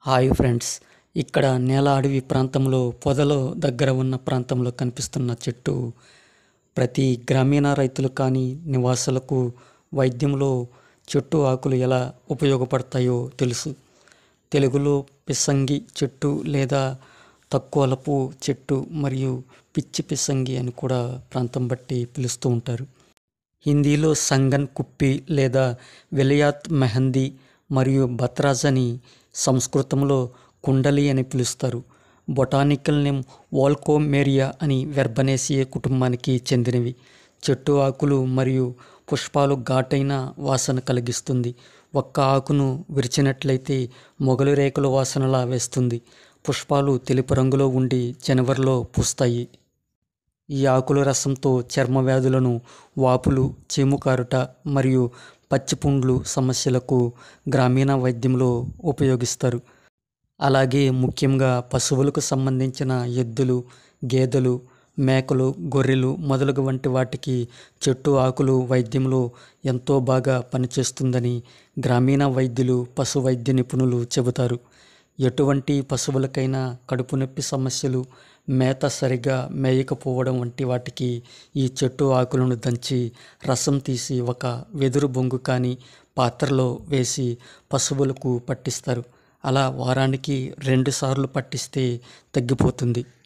hi friends ఇక్కడ నేల అడవి ప్రాంతంలో పొదలో దగ్గర ఉన్న ప్రాంతంలో కనిపిస్తున్న చెట్టు ప్రతి గ్రామీణ రైతులు కానీ నివాసులకు వైద్యంలో చెట్టు ఆకులు ఎలా ఉపయోగపడతాయో తెలుసు తెలుగులో పిసంగి చెట్టు లేదా తక్కువలపు చెట్టు మరియు పిచ్చి పిసంగి అని కూడా ప్రాంతం బట్టి పిలుస్తూ ఉంటారు హిందీలో సంగన్ కుప్పి లేదా వెలియాత్ మెహందీ మరియు బత్రాజ్ అని సంస్కృతంలో కుండలి అని పిలుస్తారు బొటానికల్ నేమ్ వాల్కోమేరియా అని వెర్బనేసియే కుటుంబానికి చెందినవి చెట్టు ఆకులు మరియు పుష్పాలు ఘాటైన వాసన కలిగిస్తుంది ఒక్క ఆకును విరిచినట్లయితే మొగలు రేకుల వాసనలా వేస్తుంది పుష్పాలు తెలుపు రంగులో ఉండి జనవరిలో పూస్తాయి ఈ ఆకుల రసంతో చర్మ వ్యాధులను వాపులు చీము కారుట మరియు పచ్చిపుండ్లు సమస్యలకు గ్రామీణ వైద్యంలో ఉపయోగిస్తారు అలాగే ముఖ్యంగా పశువులకు సంబంధించిన ఎద్దులు గేదెలు మేకలు గొర్రెలు మొదలగు వంటి వాటికి చెట్టు ఆకులు వైద్యంలో ఎంతో బాగా పనిచేస్తుందని గ్రామీణ వైద్యులు పశు వైద్య నిపుణులు చెబుతారు ఎటువంటి పశువులకైనా కడుపు నొప్పి సమస్యలు మేత సరిగా మేయకపోవడం వంటి వాటికి ఈ చెట్టు ఆకులను దంచి రసం తీసి ఒక వెదురు బొంగు కానీ పాత్రలో వేసి పశువులకు పట్టిస్తారు అలా వారానికి రెండు సార్లు పట్టిస్తే తగ్గిపోతుంది